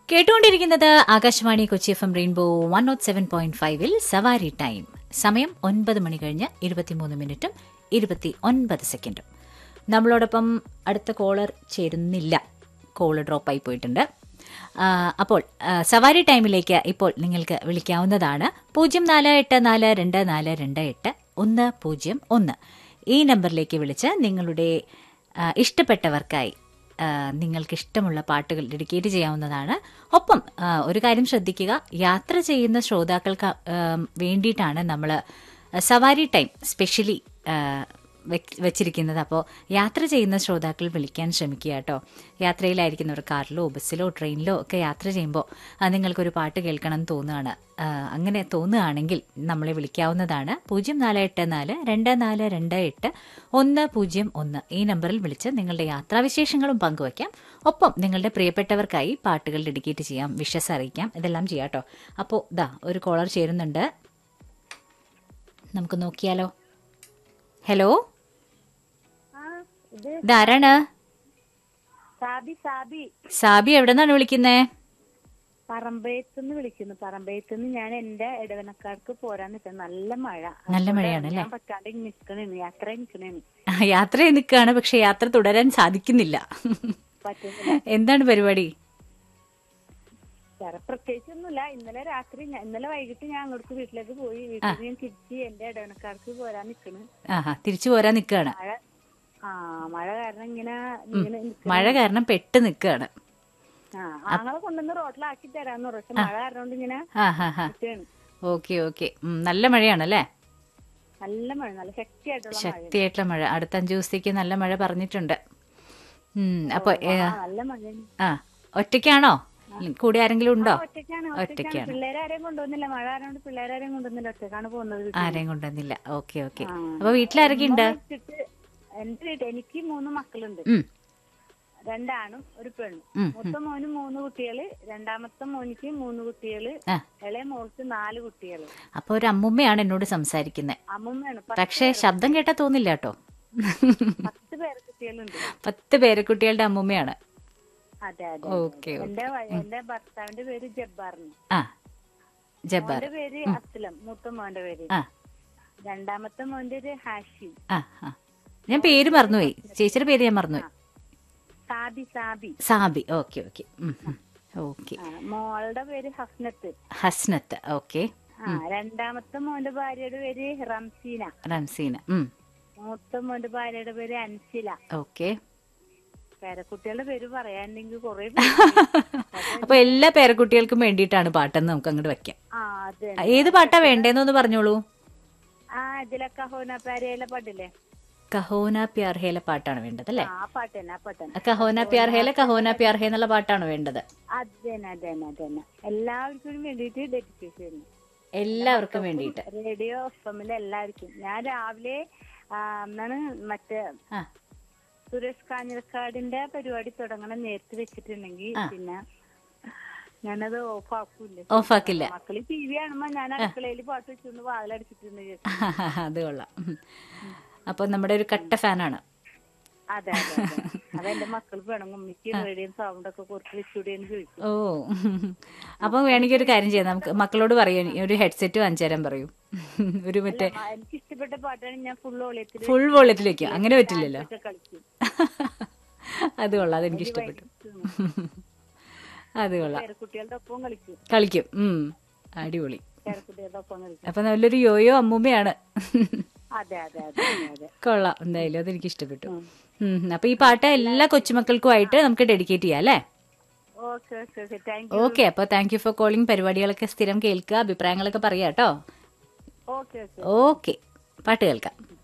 കേട്ടുകൊണ്ടിരിക്കുന്നത് Akashvani Kochi F M rainbow one nought seven point ഫൈവിൽ സവാരി ടൈം സമയം ഒൻപത് മണി കഴിഞ്ഞ് ഇരുപത്തിമൂന്ന് മിനിറ്റും ഇരുപത്തി ഒൻപത് സെക്കൻഡും നമ്മളോടൊപ്പം അടുത്ത കോളർ ചേരുന്നില്ല കോള് ഡ്രോപ്പായി പോയിട്ടുണ്ട് ആ, അപ്പോൾ ആ, സവാരി ടൈമിലേക്ക് ഇപ്പോൾ നിങ്ങൾക്ക് വിളിക്കാവുന്നതാണ് പൂജ്യം നാല് എട്ട് നാല് രണ്ട് നാല് രണ്ട് എട്ട് ഒന്ന് പൂജ്യം ഒന്ന് ഈ നമ്പറിലേക്ക് വിളിച്ച് നിങ്ങളുടെ ആ, ഇഷ്ടപ്പെട്ടവർക്കായി ആ, നിങ്ങൾക്ക് ഇഷ്ടമുള്ള പാട്ടുകൾ ഡെഡിക്കേറ്റ് ചെയ്യാവുന്നതാണ് ഒപ്പം ആ, ഒരു കാര്യം ശ്രദ്ധിക്കുക യാത്ര ചെയ്യുന്ന ശ്രോതാക്കൾക്ക് ആ, വേണ്ടിയിട്ടാണ് നമ്മൾ സവാരി ടൈം സ്പെഷ്യലി വെച്ചിരിക്കുന്നത് അപ്പോൾ യാത്ര ചെയ്യുന്ന ശ്രോതാക്കൾ വിളിക്കാൻ ശ്രമിക്കുക കേട്ടോ യാത്രയിലായിരിക്കുന്നവർ കാറിലോ ബസ്സിലോ ട്രെയിനിലോ ഒക്കെ യാത്ര ചെയ്യുമ്പോൾ ആ, നിങ്ങൾക്കൊരു പാട്ട് കേൾക്കണം എന്ന് തോന്നുകയാണ് ആ, അങ്ങനെ തോന്നുകയാണെങ്കിൽ നമ്മളെ വിളിക്കാവുന്നതാണ് പൂജ്യം നാല് എട്ട് നാല് രണ്ട് നാല് രണ്ട് എട്ട് ഒന്ന് പൂജ്യം ഒന്ന് ഈ നമ്പറിൽ വിളിച്ച് നിങ്ങളുടെ യാത്രാവിശേഷങ്ങളും പങ്കുവയ്ക്കാം ഒപ്പം നിങ്ങളുടെ പ്രിയപ്പെട്ടവർക്കായി പാട്ടുകൾ ഡെഡിക്കേറ്റ് ചെയ്യാം വിഷസ് അറിയിക്കാം ഇതെല്ലാം ചെയ്യാം കേട്ടോ അപ്പോൾ ദാ ഒരു കോളർ ചേരുന്നുണ്ട് നമുക്ക് നോക്കിയാലോ ഹലോ ആ ഇത് ഇതാരാണ് സാബി സാബി സാബി എവിടെ നിന്നാണ് വിളിക്കുന്നേ പറമ്പയത്തുനിന്ന് വിളിക്കുന്നു പറമ്പയത്തുനിന്ന് ഞാൻ എന്റെ ഇടവനക്കാർക്ക് പോരാൻ നിൽക്കുന്നു നല്ല മഴ നല്ല മഴയാണല്ലേ? ഞാൻ പറ്റാണ്ട് നിക്കണേന്ന് യാത്ര നിക്കണേന്ന് യാത്ര നിൽക്കുകയാണ് പക്ഷെ യാത്ര തുടരാൻ സാധിക്കുന്നില്ല പറ്റുന്നില്ല എന്താണ് പരിപാടി വേറെ പ്രത്യേകിച്ചൊന്നുമില്ല ഇന്നലെ രാത്രി ഞാൻ- ഇന്നലെ വൈകിട്ട് ഞാൻ അങ്ങോട്ട് വീട്ടിലേക്ക് പോയി വീട്ടിൽ നിന്ന് ഞാൻ തിരിച്ച് എന്റെ ഇടവനക്കാർക്ക് പോരാൻ നിക്കണ് ആഹാ തിരിച്ചു പോരാൻ നിൽക്കുകയാണ് മഴ ആ മഴ കാരണം ഇങ്ങനെ ഇങ്ങനെ നിക്കണ്. മഴ കാരണം പെട്ട് നിൽക്കുകയാണ് ആ ആങ്ങളെ കൊണ്ടുവന്ന് റോട്ടിലാക്കി തരാന്ന് പറഞ്ഞു പക്ഷെ മഴ കാരണം കൊണ്ട് ഇങ്ങനെ ആ ഹാ ഹാ നിൽക്കുകയാണ് ഓക്കെ ഓക്കെ നല്ല മഴയാണല്ലേ നല്ല മഴ നല്ല ശക്തിയായിട്ടുള്ള മഴ ശക്തിയായിട്ടുള്ള മഴ അടുത്ത അഞ്ചു ദിവസത്തേക്ക് നല്ല മഴ പറഞ്ഞിട്ടുണ്ട് ഉം, അപ്പൊ ഏ, ആ നല്ല മഴയാണ് ആ ഒറ്റയ്ക്കാണോ കൂടെ ആരെങ്കിലും ഉണ്ടോ ഒറ്റയ്ക്കാണ് ഒറ്റയ്ക്കാണ്. ഒറ്റയ്ക്കാണ് പിള്ളേരാരെയും കൊണ്ടുവന്നില്ല മഴ ആയതുകൊണ്ട് പിള്ളേരാരെയും കൊണ്ടുവന്നില്ല ഒറ്റക്കാണ് പോകുന്നത് വീട്ടിൽ. ആരെയും കൊണ്ടുവന്നില്ല ഓക്കെ ഓക്കെ ആ. അപ്പൊ വീട്ടിലാരൊക്കെ ഉണ്ട് ഉമ്മ വെച്ചിട്ട് എന്റെ വീട്ടിൽ എനിക്ക് മൂന്ന് മക്കളുണ്ട് ഉം രണ്ടാണും ഒരു പെണ്ണും ഉം, മൂത്ത മോന് മൂന്ന് കുട്ടികള് രണ്ടാമത്തെ മോനിക്ക് മൂന്ന് കുട്ടികള് ആ ഇളയ മോൾക്ക് നാല് കുട്ടികള് അപ്പൊ ഒരു അമ്മുമ്മയാണ് എന്നോട് സംസാരിക്കുന്നത് അമ്മമ്മയാണ് പ- പക്ഷെ ശബ്ദം കേട്ടാ തോന്നില്ല കേട്ടോ പത്ത് പേര് കുട്ടികളുണ്ട് പത്ത് പേരക്കുട്ടികളുടെ അമ്മുമ്മയാണ് അതെ അതെ ഓക്കെ എന്റെ വ- എന്റെ ഭർത്താവിന്റെ പേര് ജബ്ബാറിന് ആ ജബ്ബാർ മോന്റെ പേര് അസ്ലം മൂത്ത മോന്റെ പേര് ആ രണ്ടാമത്തെ മോന്റെ ഒരു ഹാഷിം ആ ആ ഞാൻ പേര് മറന്നുപോയി ചേച്ചിയുടെ പേര് ഞാൻ മറന്നുപോയി Sabi Sabi Sabi okay okay okay ആ, മോളുടെ പേര് ഹസ്നത്ത് ഹസ്നത്ത് ഓക്കെ ആ രണ്ടാമത്തെ മോന്റെ ഭാര്യയുടെ പേര് റംസീന റംസീന ഉം മൂത്ത മോന്റെ ഭാര്യയുടെ പേര് അൻസില ഓക്കെ പേരക്കുട്ടികളുടെ പേര് പറയാനെങ്കിൽ കൊറേ അപ്പൊ എല്ലാ പേരക്കുട്ടികൾക്കും വേണ്ടിയിട്ടാണ് പാട്ടെന്ന് നമുക്ക് അങ്ങോട്ട് വെക്കാം ആ അതെ ആ, ഏത് പാട്ടാ വേണ്ടേന്നൊന്ന് പറഞ്ഞോളൂ ആ ഇതിലൊക്കെ ഹോന പാരയിലെ പാട്ടില്ലേ കഹോന പ്യാർ ഹേല പാട്ടാണ് വേണ്ടത് അല്ലേ ആ പാട്ട് തന്നെ ആ പാട്ട് തന്നെ കഹോന പ്യാർ ഹേല കഹോന പ്യാർ ഹേ എന്നുള്ള പാട്ടാണ് വേണ്ടത് അതന്നെ അതന്നെ അതന്നെ എല്ലാവർക്കും വേണ്ടിയിട്ട് ഡെഡിക്കേഷൻ ചെയ്യുന്നു എല്ലാവർക്കും വേണ്ടിയിട്ട് റേഡിയോ എഫ്എമ്മിലെ എല്ലാവർക്കും ഞാൻ രാവിലെ ആ, അന്നാണ് മറ്റേ ആ സുരേഷ് കാഞ്ഞിരക്കാടിന്റെ പരിപാടി തുടങ്ങണം നേരത്തെ വെച്ചിട്ടുണ്ടെങ്കിൽ പിന്നെ ഞാനത് ഓഫ് ആക്കൂല ഓഫാക്കില്ല മക്കള് ടി വി കാണുമ്പോ ഞാൻ അടുക്കളയിൽ പാട്ട് വെച്ചുകൊണ്ട് വാതിലടിച്ചിട്ടുണ്ട് വിചാരിച്ചു. അത് കൊള്ളാം അപ്പൊ നമ്മുടെ ഒരു കട്ട ഫാനാണ് അതെ അതെ അതെ. അതെന്റെ മക്കൾ വേണം ഉമ്മിക്ക് റേഡിയോ സൗണ്ട് ഒക്കെ കുറച്ച് വെച്ചുകൂടിയെന്ന് ചോദിച്ചു ഓ അപ്പൊ വേണമെങ്കിൽ ഒരു കാര്യം ചെയ്യാം നമുക്ക് മക്കളോട് പറയൂ ഒരു ഹെഡ്സെറ്റ് വാങ്ങിച്ചു തരാൻ പറയൂ ഒരു മറ്റേ ആ, എനിക്ക് ഇഷ്ടപ്പെട്ട പാട്ടാണ് ഞാൻ ഫുൾ ഓളിയത്തിൽ ഫുൾ വോളറ്റിൽ വെക്കും അങ്ങനെ പറ്റില്ലല്ലോ കളിക്കും അത് കൊള്ളാം അതെനിക്ക് ഇഷ്ടപ്പെട്ടു അത് കൊള്ളാം പേരക്കുട്ടികളുടെ ഒപ്പം കളിക്കും കളിക്കും ഉം അടിപൊളി പേരക്കുട്ടികളുടെ ഒപ്പം കളിക്കും അപ്പൊ നല്ലൊരു യോയോ അമ്മൂമ്മയാണ് അതെ അതെ അതെ അതെ അതെ കൊള്ളാം എന്തായാലും അതെനിക്ക് ഇഷ്ടപ്പെട്ടു ഉം. അപ്പൊ ഈ പാട്ട് എല്ലാ കൊച്ചുമക്കൾക്കുമായിട്ട് നമുക്ക് ഡെഡിക്കേറ്റ് ചെയ്യാം അല്ലേ okay okay okay thank okay അപ്പൊ താങ്ക് യു ഫോർ കോളിംഗ് പരിപാടികളൊക്കെ സ്ഥിരം കേൾക്കുക അഭിപ്രായങ്ങളൊക്കെ പറയാം കേട്ടോ ഓക്കെ ഓക്കെ ഓക്കെ പാട്ട് കേൾക്കാം